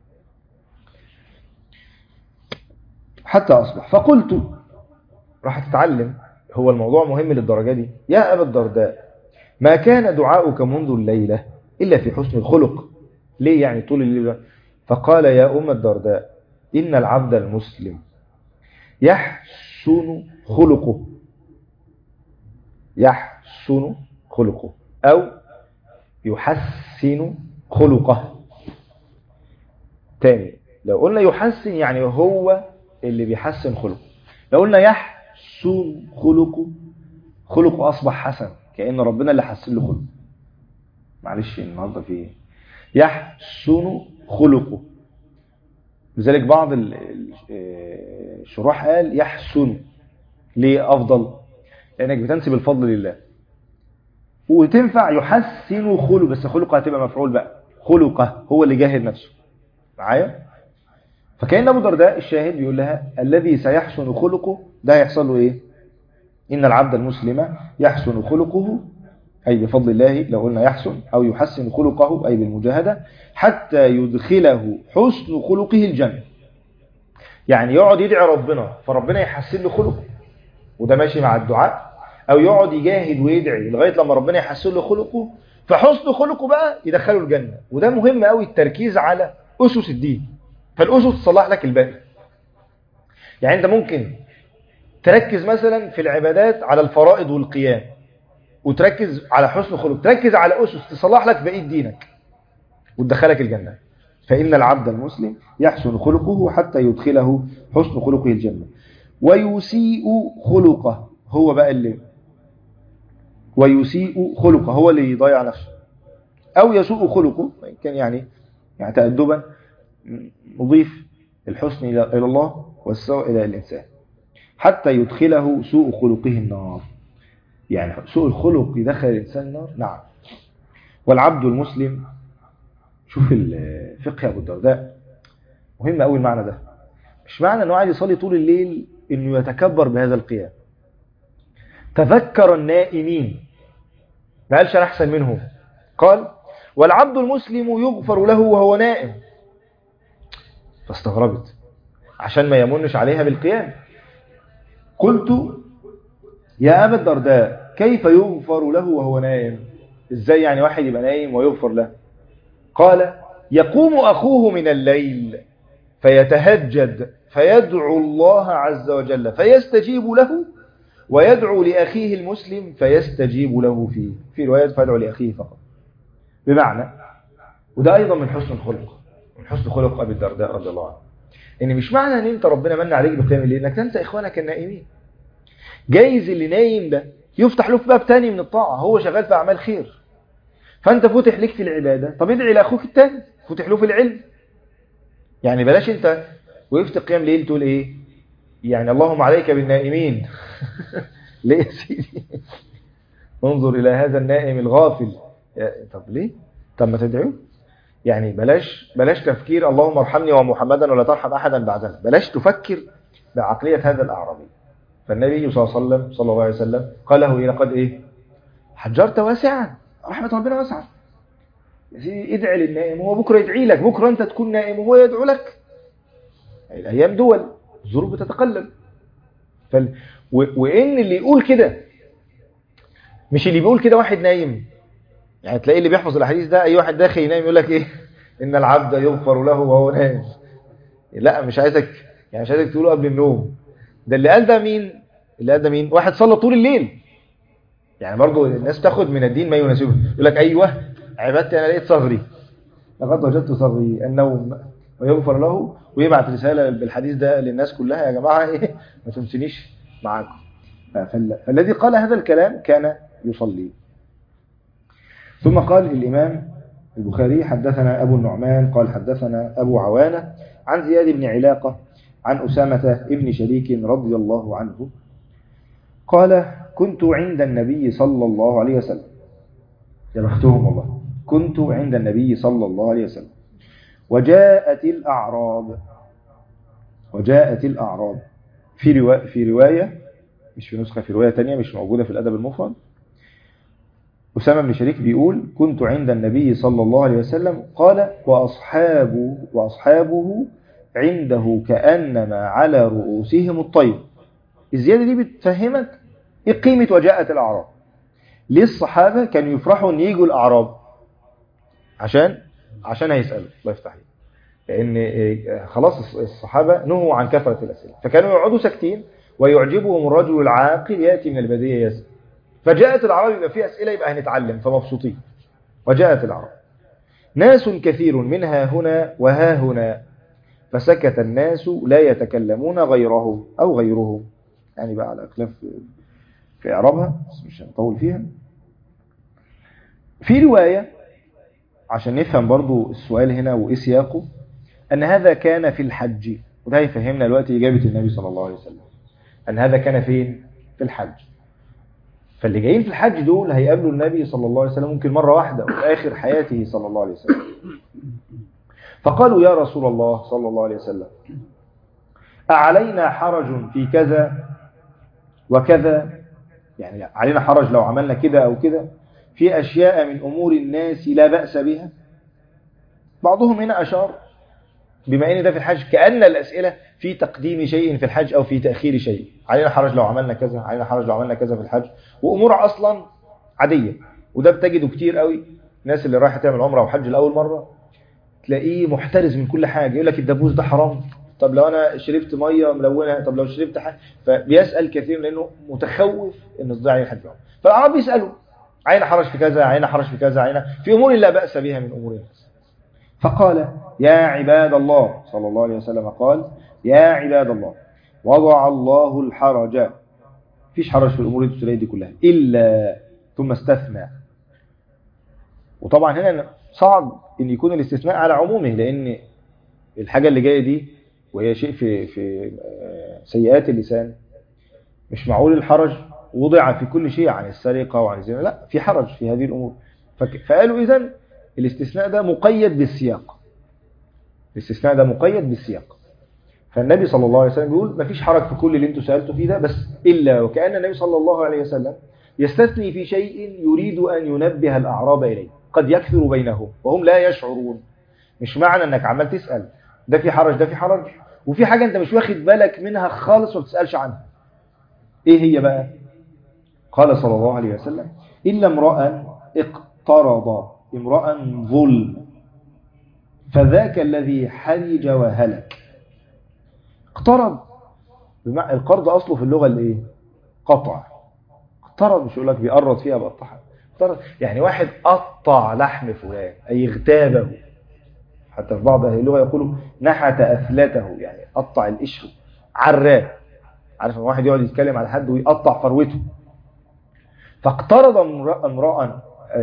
حتى أصبح فقلت راح تتعلم هو الموضوع مهم للدرجة دي يا أبا الدرداء ما كان دعاؤك منذ الليلة إلا في حسن الخلق ليه يعني طول الليلة فقال يا أم الدرداء إن العبد المسلم يحسن خلقه يحسن خلقه أو يحسن خلقه تاني لو قلنا يحسن يعني هو اللي بيحسن خلقه لو قلنا يحسن خلقه خلقه أصبح حسن كأن ربنا اللي حسن له خلقه معلش النهارده في ايه يحسن خلقه لذلك بعض الشراح قال يحسن ليه أفضل لأنك بتنسب الفضل لله وتنفع يحسن خلقه بس خلقه هتبقى مفعول بقى خلقه هو اللي جاهد نفسه معايا فكأن أبو درداء الشاهد بيقول لها الذي سيحسن خلقه ده هيحصل له إيه إن العبد المسلم يحسن خلقه أي بفضل الله لو قلنا يحسن أو يحسن خلقه أي بالمجاهدة حتى يدخله حسن خلقه الجنة يعني يقعد يدعي ربنا فربنا يحسن له خلقه وده ماشي مع الدعاء أو يقعد يجاهد ويدعي لغاية لما ربنا يحسن له خلقه فحسن خلقه بقى يدخله الجنة وده مهم قوي التركيز على أسس الدين فالأسس تصلح لك الباقي يعني أنت ممكن تركز مثلا في العبادات على الفرائض والقيام وتركز على حسن خلق تركز على أسس تصلح لك بقية دينك وتدخلك الجنة فإن العبد المسلم يحسن خلقه حتى يدخله حسن خلقه الجنة ويسيء خلقه هو بقى اللي ويسيء خلقه هو اللي يضيع نفسه أو يسوء خلقه كان يعني يعني تأدبا نضيف الحسن إلى الله والسوء إلى الإنسان حتى يدخله سوء خلقه النار يعني سوء الخلق يدخل الإنسان النار نعم والعبد المسلم شوف الفقه يا أبو الدرداء مهم أوي المعنى ده مش معنى أنه قاعد يصلي طول الليل أنه يتكبر بهذا القيام تذكر النائمين ما قالش أنا أحسن منهم قال والعبد المسلم يغفر له وهو نائم فاستغربت عشان ما يمنش عليها بالقيام قلت يا أبا الدرداء كيف يغفر له وهو نائم إزاي يعني واحد يبقى نايم ويغفر له قال يقوم أخوه من الليل فيتهجد فيدعو الله عز وجل فيستجيب له ويدعو لأخيه المسلم فيستجيب له فيه في رواية فيدعو لأخيه فقط بمعنى وده أيضا من حسن الخلق من حسن خلق أبي الدرداء رضي الله عنه إن مش معنى أن أنت ربنا من عليك بقيام الليل إنك تنسى إخوانك النائمين جايز اللي نايم ده يفتح له في باب تاني من الطاعة هو شغال في أعمال خير فأنت فتح لك في العبادة طب ادعي لأخوك التاني فتح له في العلم يعني بلاش أنت وقفت قيام ليل تقول إيه يعني اللهم عليك بالنائمين ليه يا سيدي انظر إلى هذا النائم الغافل طب ليه طب ما تدعوه يعني بلاش بلاش تفكير اللهم ارحمني ومحمدا ولا ترحم أحدا بعدنا بلاش تفكر بعقلية هذا الأعرابي فالنبي صلى الله عليه وسلم صلى الله عليه وسلم قال له إيه لقد إيه حجرت واسعا رحمة ربنا واسعة يا سيدي ادعي للنائم هو بكرة يدعي لك بكرة أنت تكون نائم وهو يدعو لك الأيام دول الظروف بتتقلب فال... و... وإن اللي يقول كده مش اللي بيقول كده واحد نايم يعني تلاقي اللي بيحفظ الحديث ده أي واحد داخل ينام يقول لك إيه إن العبد يغفر له وهو نائم لا مش عايزك يعني مش عايزك تقوله قبل النوم ده اللي قال ده مين اللي قال ده مين واحد صلى طول الليل يعني برضو الناس تاخد من الدين ما يناسبه يقول لك ايوه عبادتي انا لقيت صغري لقد وجدت صغري النوم ويغفر له ويبعت رساله بالحديث ده للناس كلها يا جماعه ايه ما تنسنيش معاكم فالذي قال هذا الكلام كان يصلي ثم قال الامام البخاري حدثنا ابو النعمان قال حدثنا ابو عوانه عن زياد بن علاقه عن أسامة ابن شريك رضي الله عنه قال كنت عند النبي صلى الله عليه وسلم يا بختهم والله كنت عند النبي صلى الله عليه وسلم وجاءت الأعراب وجاءت الأعراب في رواية, في رواية مش في نسخة في رواية تانية مش موجودة في الأدب المفرد أسامة بن شريك بيقول كنت عند النبي صلى الله عليه وسلم قال وأصحابه, وأصحابه عنده كأنما على رؤوسهم الطير الزيادة دي بتفهمك إيه قيمة وجاءت الأعراب ليه الصحابة كانوا يفرحوا أن يجوا الأعراب عشان عشان هيسألوا الله يفتح عليك لأن خلاص الصحابة نهوا عن كثرة الأسئلة فكانوا يقعدوا ساكتين ويعجبهم الرجل العاقل يأتي من البدية يسأل فجاءت الأعراب يبقى فيه أسئلة يبقى هنتعلم فمبسوطين وجاءت الأعراب ناس كثير منها هنا وها هنا فسكت الناس لا يتكلمون غيره أو غيرهم يعني بقى على أخلاف في إعرابها بس مش هنطول فيها في رواية عشان نفهم برضو السؤال هنا وإيه سياقه أن هذا كان في الحج وده يفهمنا الوقت إجابة النبي صلى الله عليه وسلم أن هذا كان فين في الحج فاللي جايين في الحج دول هيقابلوا النبي صلى الله عليه وسلم ممكن مرة واحدة وفي آخر حياته صلى الله عليه وسلم فقالوا يا رسول الله صلى الله عليه وسلم أعلينا حرج في كذا وكذا يعني علينا حرج لو عملنا كده أو كده في أشياء من أمور الناس لا بأس بها بعضهم هنا أشار بما أن ده في الحج كأن الأسئلة في تقديم شيء في الحج أو في تأخير شيء علينا حرج لو عملنا كذا علينا حرج لو عملنا كذا في الحج وأمور أصلا عادية وده بتجده كتير قوي الناس اللي رايحة تعمل عمره أو حج لأول مرة تلاقيه محترز من كل حاجة يقول لك الدبوس ده حرام طب لو أنا شربت مية ملونة طب لو شربت حاجة فبيسأل كثير لأنه متخوف إن تضيع عليه الحج فالعرب بيسألوا عين حرج في كذا عين حرج في كذا عين في أمور لا بأس بها من أمور الناس فقال يا عباد الله صلى الله عليه وسلم قال يا عباد الله وضع الله الحرج فيش حرج في الأمور التسلية دي كلها إلا ثم استثنى وطبعا هنا صعب ان يكون الاستثناء على عمومه لان الحاجة اللي جاية دي وهي شيء في في سيئات اللسان مش معقول الحرج وضع في كل شيء عن السرقة وعن الزنا لا في حرج في هذه الأمور فقالوا إذا الاستثناء ده مقيد بالسياق الاستثناء ده مقيد بالسياق فالنبي صلى الله عليه وسلم بيقول ما فيش حرج في كل اللي انتوا سألتوا فيه ده بس إلا وكأن النبي صلى الله عليه وسلم يستثني في شيء يريد أن ينبه الأعراب إليه قد يكثر بينهم وهم لا يشعرون مش معنى أنك عمال تسأل ده في حرج ده في حرج وفي حاجة أنت مش واخد بالك منها خالص وما بتسألش عنها إيه هي بقى قال صلى الله عليه وسلم إلا امرأ اقترض امرأ ظلم فذاك الذي حرج وهلك اقترض بمعنى القرض أصله في اللغة الايه قطع اقترض مش يقول لك بيقرض فيها بقطعها اقترض يعني واحد قطع لحم فلان أي اغتابه حتى في بعض أهل اللغة يقولوا نحت أثلته يعني قطع القشر عراه عارف ان واحد يقعد يتكلم على حد ويقطع فروته فاقترض امرأ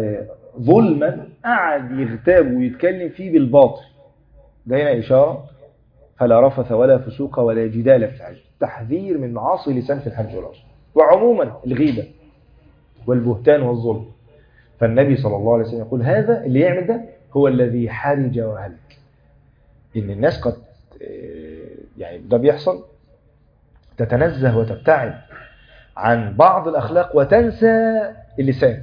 ظلما قعد يغتاب ويتكلم فيه بالباطل ده هنا إشارة فلا رفث ولا فسوق ولا جدال في الحج تحذير من معاصي لسان في الحج والعمر وعموما الغيبة والبهتان والظلم فالنبي صلى الله عليه وسلم يقول هذا اللي يعمل ده هو الذي حرج وهلك إن الناس قد يعني ده بيحصل تتنزه وتبتعد عن بعض الأخلاق وتنسى اللسان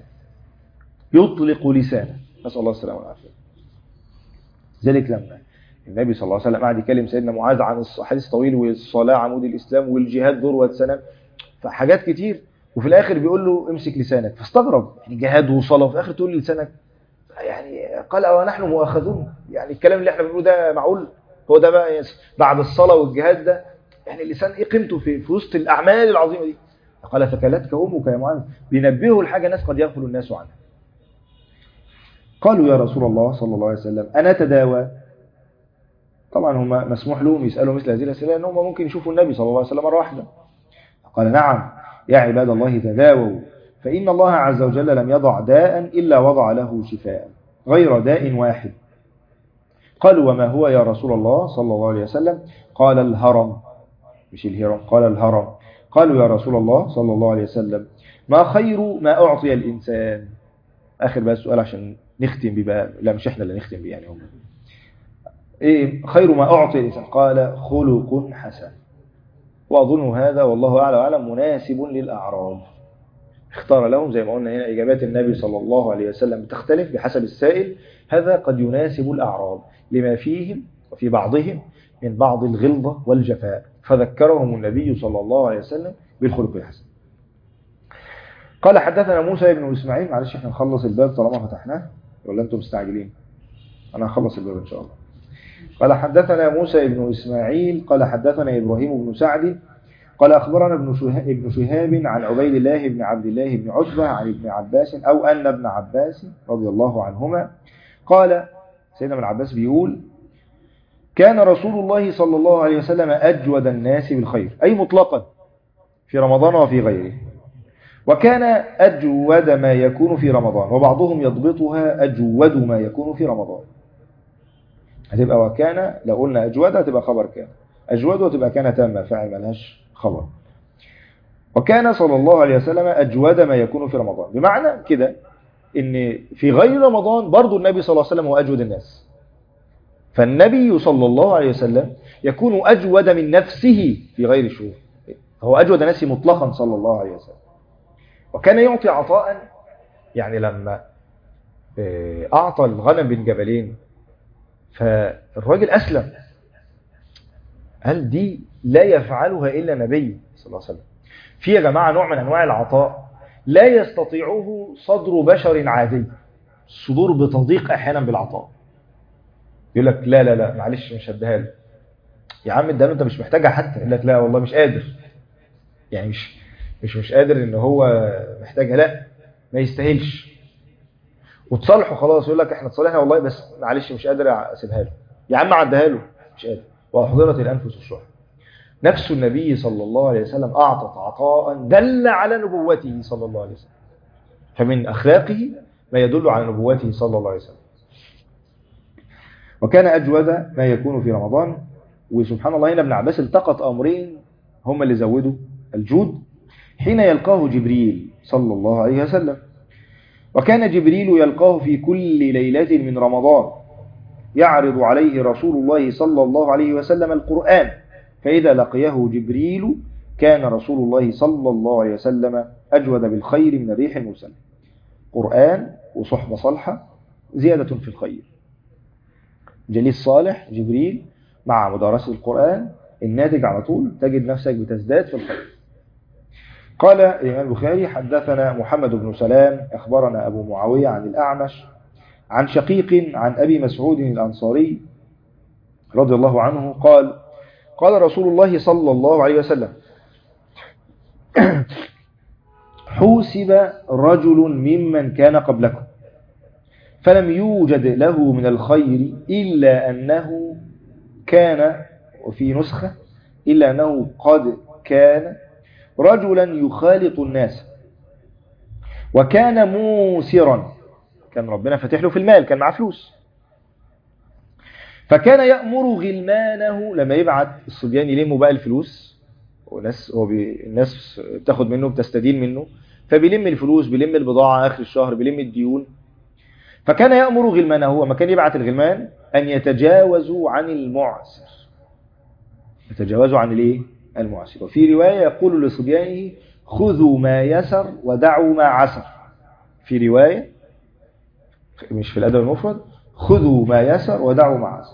يطلق لسانه نسأل الله السلامة والعافية ذلك لما النبي صلى الله عليه وسلم قعد يكلم سيدنا معاذ عن الحديث الطويل والصلاة عمود الإسلام والجهاد ذروة سنة فحاجات كتير وفي الآخر بيقول له امسك لسانك فاستغرب يعني جهاد وصلاة وفي الآخر تقول لي لسانك يعني قال أو نحن مؤاخذون يعني الكلام اللي احنا بنقوله ده معقول هو ده بقى بعد الصلاة والجهاد ده يعني اللسان ايه قيمته في, في وسط الأعمال العظيمة دي قال فكلتك أمك يا معاذ بينبهوا الحاجة ناس قد يغفل الناس عنها قالوا يا رسول الله صلى الله عليه وسلم أنا تداوى طبعا هم مسموح لهم يسألوا مثل هذه الأسئلة أنهم ممكن يشوفوا النبي صلى الله عليه وسلم مرة واحدة قال نعم يا عباد الله تداووا فإن الله عز وجل لم يضع داء إلا وضع له شفاء غير داء واحد قالوا وما هو يا رسول الله صلى الله عليه وسلم قال الهرم مش الهرم قال الهرم قالوا يا رسول الله صلى الله عليه وسلم ما خير ما أعطي الإنسان اخر بقى السؤال عشان نختم بيه بقى لا مش احنا اللي نختم بيه يعني هم ايه خير ما اعطي الانسان قال خلق حسن واظن هذا والله اعلى واعلم مناسب للاعراب اختار لهم زي ما قلنا هنا اجابات النبي صلى الله عليه وسلم تختلف بحسب السائل هذا قد يناسب الاعراب لما فيهم وفي بعضهم من بعض الغلظه والجفاء فذكرهم النبي صلى الله عليه وسلم بالخلق الحسن قال حدثنا موسى بن اسماعيل معلش احنا نخلص الباب طالما فتحناه ولا انتم مستعجلين انا هخلص الباب ان شاء الله قال حدثنا موسى بن اسماعيل قال حدثنا ابراهيم بن سعد قال اخبرنا ابن شهاب, ابن شهاب عن عبيد الله بن عبد الله بن عتبه عن ابن عباس او ان ابن عباس رضي الله عنهما قال سيدنا ابن عباس بيقول كان رسول الله صلى الله عليه وسلم اجود الناس بالخير اي مطلقا في رمضان وفي غيره وكان أجود ما يكون في رمضان وبعضهم يضبطها أجود ما يكون في رمضان هتبقى وكان لو قلنا أجود هتبقى خبر كان أجود وتبقى كان تامة فاعل ملهاش خبر وكان صلى الله عليه وسلم أجود ما يكون في رمضان بمعنى كده إن في غير رمضان برضو النبي صلى الله عليه وسلم هو أجود الناس فالنبي صلى الله عليه وسلم يكون أجود من نفسه في غير الشهور هو أجود الناس مطلقا صلى الله عليه وسلم وكان يعطي عطاء يعني لما أعطى الغنم بن جبلين فالراجل أسلم هل دي لا يفعلها إلا نبي صلى الله عليه وسلم في يا جماعة نوع من أنواع العطاء لا يستطيعه صدر بشر عادي الصدور بتضيق أحيانا بالعطاء يقول لك لا لا لا معلش مش هديها له يا عم اديها انت مش محتاجها حتى يقول لك لا والله مش قادر يعني مش مش مش قادر ان هو محتاجها لا ما يستاهلش وتصالحوا خلاص يقول لك احنا تصالحنا والله بس معلش مش قادر اسيبها له يا عم عدها له مش قادر واحضرت الانفس الشح نفس النبي صلى الله عليه وسلم اعطت عطاء دل على نبوته صلى الله عليه وسلم فمن اخلاقه ما يدل على نبوته صلى الله عليه وسلم وكان اجود ما يكون في رمضان وسبحان الله هنا ابن عباس التقط امرين هم اللي زودوا الجود حين يلقاه جبريل صلى الله عليه وسلم وكان جبريل يلقاه في كل ليلة من رمضان يعرض عليه رسول الله صلى الله عليه وسلم القرآن فإذا لقيه جبريل كان رسول الله صلى الله عليه وسلم أجود بالخير من الريح المرسلة قرآن وصحبة صالحة زيادة في الخير جليس صالح جبريل مع مدارسة القرآن الناتج على طول تجد نفسك بتزداد في الخير قال الإمام البخاري حدثنا محمد بن سلام أخبرنا أبو معاوية عن الأعمش عن شقيق عن أبي مسعود الأنصاري رضي الله عنه قال قال رسول الله صلى الله عليه وسلم حوسب رجل ممن كان قبلكم فلم يوجد له من الخير إلا أنه كان وفي نسخة إلا أنه قد كان رجلا يخالط الناس وكان موسرا كان ربنا فاتح له في المال كان معاه فلوس فكان يأمر غلمانه لما يبعت الصبيان يلموا بقى الفلوس وناس هو بي الناس بتاخد منه بتستدين منه فبيلم الفلوس بيلم البضاعة آخر الشهر بيلم الديون فكان يأمر غلمانه هو ما كان يبعت الغلمان أن يتجاوزوا عن المعسر يتجاوزوا عن الايه المعسر وفي رواية يقول لصبيانه خذوا ما يسر ودعوا ما عسر في رواية مش في الأدب المفرد خذوا ما يسر ودعوا ما عسر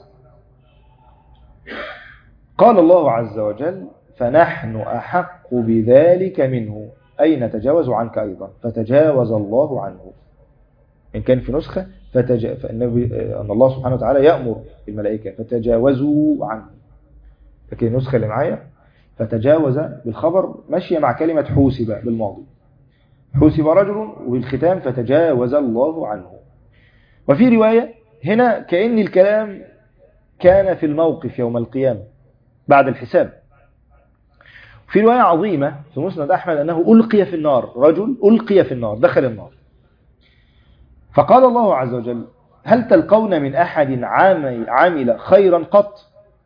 قال الله عز وجل فنحن أحق بذلك منه أي نتجاوز عنك أيضا فتجاوز الله عنه إن كان في نسخة فتجا... فالنبي... أن الله سبحانه وتعالى يأمر الملائكة فتجاوزوا عنه لكن النسخة اللي معايا فتجاوز بالخبر ماشية مع كلمة حوسب بالماضي حوسب رجل وبالختام فتجاوز الله عنه وفي رواية هنا كأن الكلام كان في الموقف يوم القيامة بعد الحساب في رواية عظيمة في مسند أحمد أنه ألقي في النار رجل ألقي في النار دخل النار فقال الله عز وجل هل تلقون من أحد عمل خيرا قط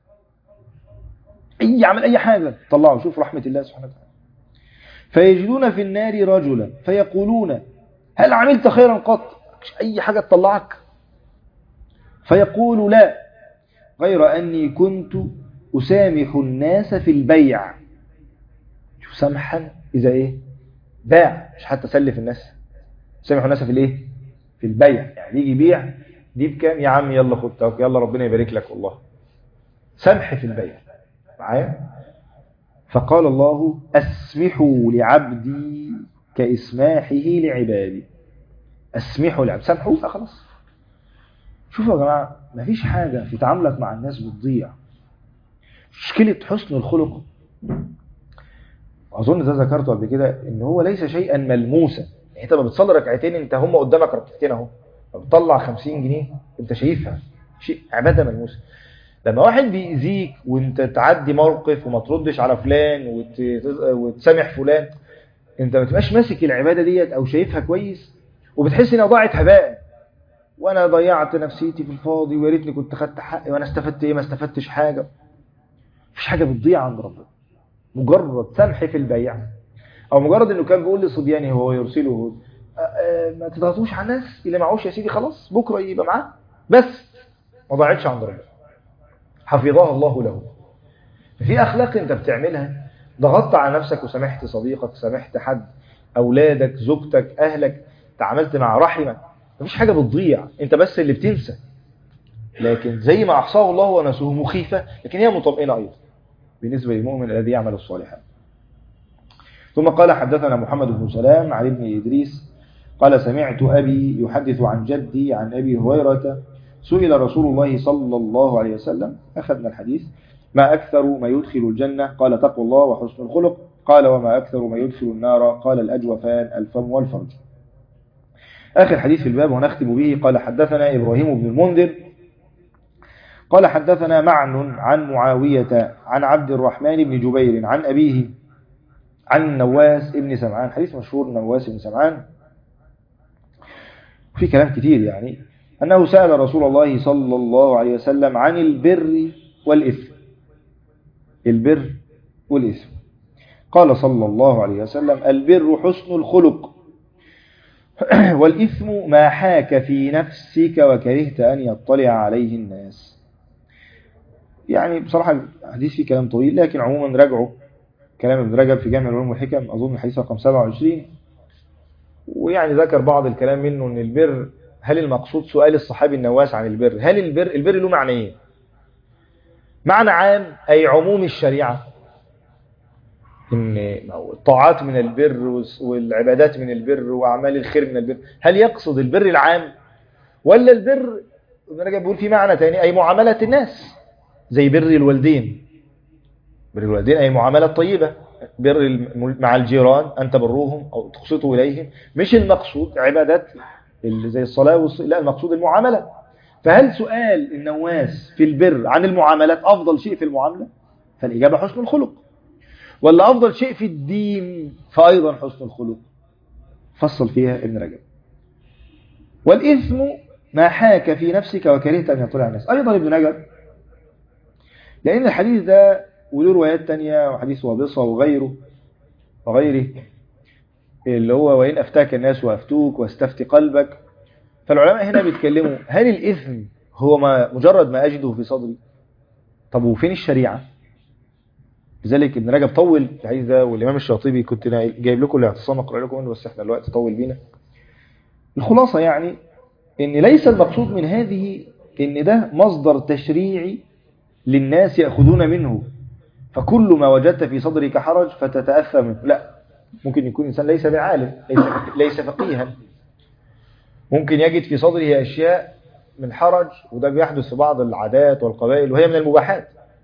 أي عمل أي حاجة طلعوا شوف رحمة الله سبحانه وتعالى فيجدون في النار رجلا فيقولون هل عملت خيرا قط أي حاجة تطلعك فيقول لا غير أني كنت أسامح الناس في البيع شوف سمحا إذا إيه باع مش حتى سلف الناس سامح الناس في الإيه في البيع يعني يجي يبيع دي بكام يا عم يلا خد توكل يلا ربنا يبارك لك والله سمح في البيع معايا فقال الله أسمحوا لعبدي كإسماحه لعبادي أسمحوا لعبدي سامحوا فخلاص شوفوا يا جماعة مفيش حاجة في تعاملك مع الناس بتضيع مشكلة حسن الخلق أظن ده ذكرته قبل كده إن هو ليس شيئا ملموسا يعني أنت ما بتصلي ركعتين أنت هم قدامك ركعتين أهو بتطلع 50 جنيه أنت شايفها شيء عبادة ملموسة لما واحد بيأذيك وانت تعدي موقف وما تردش على فلان وت... وتسامح فلان انت ما تبقاش ماسك العبادة ديت او شايفها كويس وبتحس انها ضاعت هباء وانا ضيعت نفسيتي في الفاضي ويا ريتني كنت خدت حقي وانا استفدت ايه ما استفدتش حاجة مفيش حاجة بتضيع عند ربنا مجرد سمح في البيع او مجرد انه كان بيقول لصبيانه هو يرسله ما تضغطوش على الناس اللي معهوش يا سيدي خلاص بكره يبقى معاه بس ما ضاعتش عند ربنا حفظها الله له في أخلاق أنت بتعملها ضغطت على نفسك وسامحت صديقك سامحت حد أولادك زوجتك أهلك تعاملت مع رحمك مفيش حاجة بتضيع أنت بس اللي بتنسى لكن زي ما أحصاه الله ونسوه مخيفة لكن هي مطمئنة أيضا بالنسبة للمؤمن الذي يعمل الصالحات ثم قال حدثنا محمد بن سلام عن ابن إدريس قال سمعت أبي يحدث عن جدي عن أبي هريرة سئل رسول الله صلى الله عليه وسلم أخذنا الحديث ما أكثر ما يدخل الجنة قال تقوى الله وحسن الخلق قال وما أكثر ما يدخل النار قال الأجوفان الفم والفرج آخر حديث في الباب ونختم به قال حدثنا إبراهيم بن المنذر قال حدثنا معن عن معاوية عن عبد الرحمن بن جبير عن أبيه عن نواس بن سمعان حديث مشهور نواس بن سمعان في كلام كتير يعني أنه سأل رسول الله صلى الله عليه وسلم عن البر والإثم البر والإثم قال صلى الله عليه وسلم البر حسن الخلق والإثم ما حاك في نفسك وكرهت أن يطلع عليه الناس يعني بصراحة الحديث فيه كلام طويل لكن عموما راجعوا كلام ابن رجب في جامع العلوم والحكم أظن الحديث رقم 27 ويعني ذكر بعض الكلام منه أن البر هل المقصود سؤال الصحابي النواس عن البر هل البر البر له معنيين معنى عام أي عموم الشريعة إن الطاعات من البر والعبادات من البر وأعمال الخير من البر هل يقصد البر العام ولا البر ابن رجب بيقول في معنى تاني أي معاملة الناس زي بر الوالدين بر الوالدين أي معاملة طيبة بر مع الجيران أن تبروهم أو تقسطوا إليهم مش المقصود عبادات اللي زي الصلاة والصلاة لا المقصود المعاملة فهل سؤال النواس في البر عن المعاملات أفضل شيء في المعاملة فالإجابة حسن الخلق ولا أفضل شيء في الدين فأيضا حسن الخلق فصل فيها ابن رجب والإثم ما حاك في نفسك وكرهت أن يطلع الناس أيضا ابن رجب لأن الحديث ده وله روايات تانية وحديث وابصة وغيره وغيره اللي هو وإن أفتاك الناس وأفتوك واستفتي قلبك فالعلماء هنا بيتكلموا هل الإثم هو ما مجرد ما أجده في صدري طب وفين الشريعة لذلك ابن رجب طول الحديث ده والإمام الشاطبي كنت جايب لكم الاعتصام أقرأ لكم بس احنا الوقت طول بينا الخلاصة يعني ان ليس المقصود من هذه ان ده مصدر تشريعي للناس يأخذون منه فكل ما وجدت في صدرك حرج فتتأثى منه لا ممكن يكون إنسان ليس بعالم ليس, ليس فقيها ممكن يجد في صدره أشياء من حرج وده بيحدث في بعض العادات والقبائل وهي من المباحات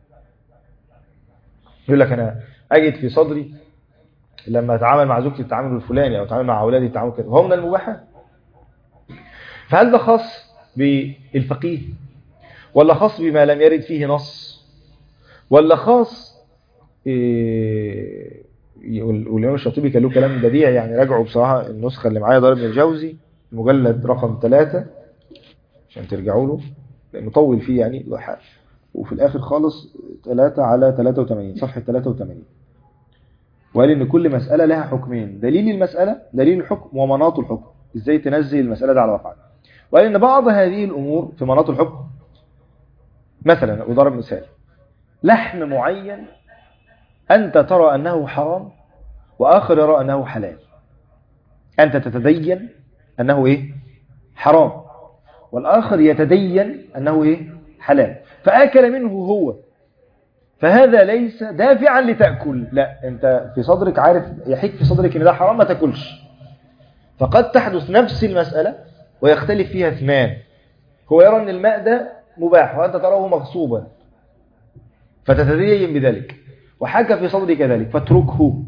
يقول لك أنا أجد في صدري لما أتعامل مع زوجتي التعامل الفلاني أو أتعامل مع أولادي التعامل كده وهو من المباحات فهل ده خاص بالفقيه ولا خاص بما لم يرد فيه نص ولا خاص إيه والإمام الشاطبي كان له كلام بديع يعني راجعوا بصراحة النسخة اللي معايا دار ابن الجوزي المجلد رقم ثلاثة عشان ترجعوا له لأنه طول فيه يعني وفي الآخر خالص 3 على 83 صفحة 83 وقال إن كل مسألة لها حكمين دليل المسألة دليل الحكم ومناط الحكم إزاي تنزل المسألة دي على واقعها وقال ان بعض هذه الامور في مناط الحكم مثلا وضرب مثال لحم معين انت ترى انه حرام واخر يرى انه حلال انت تتدين انه ايه حرام والاخر يتدين انه ايه حلال فاكل منه هو فهذا ليس دافعا لتاكل لا انت في صدرك عارف يحيك في صدرك ان ده حرام ما تاكلش فقد تحدث نفس المساله ويختلف فيها اثنان هو يرى ان الماء ده مباح وانت تراه مغصوبا فتتدين بذلك وحكى في صدرك ذلك فاتركه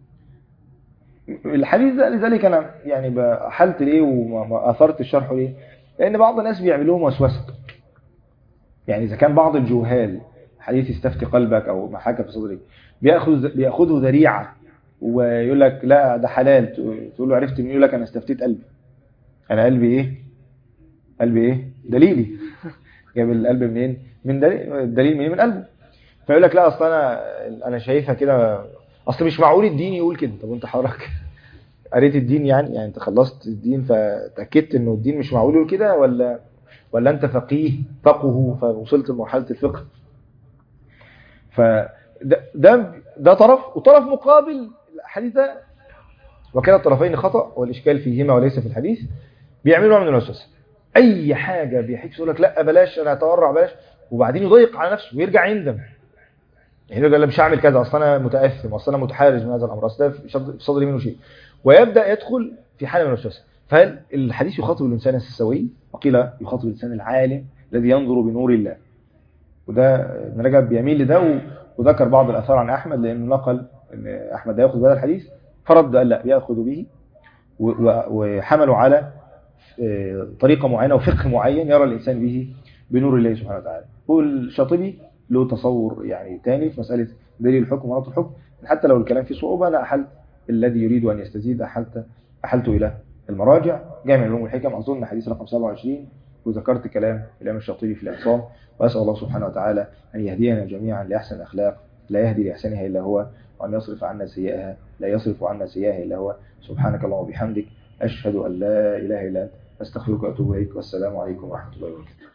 الحديث ده لذلك انا يعني بحلت ليه وما اثرت الشرح ليه لان بعض الناس بيعملوهم وسوسه يعني اذا كان بعض الجهال حديث استفتي قلبك او ما حكى في صدرك بياخذ بياخذه ذريعه ويقول لك لا ده حلال تقول له عرفت منين يقول لك انا استفتيت قلبي انا قلبي ايه قلبي ايه دليلي جاب القلب منين من دليل الدليل منين من قلبه فيقول لك لا اصل انا انا شايفها كده اصل مش معقول الدين يقول كده طب وانت حضرتك قريت الدين يعني يعني انت خلصت الدين فتاكدت انه الدين مش معقول يقول كده ولا ولا انت فقيه فقه فوصلت لمرحله الفقه فده ده ده طرف وطرف مقابل الحديث ده وكلا الطرفين خطا والاشكال فيهما وليس في الحديث بيعملوا نوع من الوسوسه اي حاجه بيحكي يقول لك لا بلاش انا اتورع بلاش وبعدين يضيق على نفسه ويرجع يندم يعني يقول مش هعمل كذا اصل انا متاثم اصل انا متحرج من هذا الامر اصل ده في صدري منه شيء ويبدا يدخل في حاله من الوسوسه فهل الحديث يخاطب الانسان السوي وقيل يخاطب الانسان العالم الذي ينظر بنور الله وده ابن رجب بيميل لده وذكر بعض الاثار عن احمد لانه نقل ان احمد ياخذ بهذا الحديث فرد قال لا ياخذ به وحملوا على طريقه معينه وفقه معين يرى الانسان به بنور الله سبحانه وتعالى والشاطبي له تصور يعني تاني في مسألة دليل الحكم ورط الحكم حتى لو الكلام فيه صعوبة أنا أحلت الذي يريد أن يستزيد أحلت أحلت إلى المراجع جامع العلوم والحكم أظن حديث رقم 27 وذكرت كلام الإمام الشاطبي في الإعصام وأسأل الله سبحانه وتعالى أن يهدينا جميعا لأحسن الأخلاق لا يهدي لأحسنها إلا هو وأن يصرف عنا سيئها لا يصرف عنا سيئها إلا هو سبحانك اللهم وبحمدك أشهد أن لا إله إلا أنت أستغفرك وأتوب إليك والسلام عليكم ورحمة الله وبركاته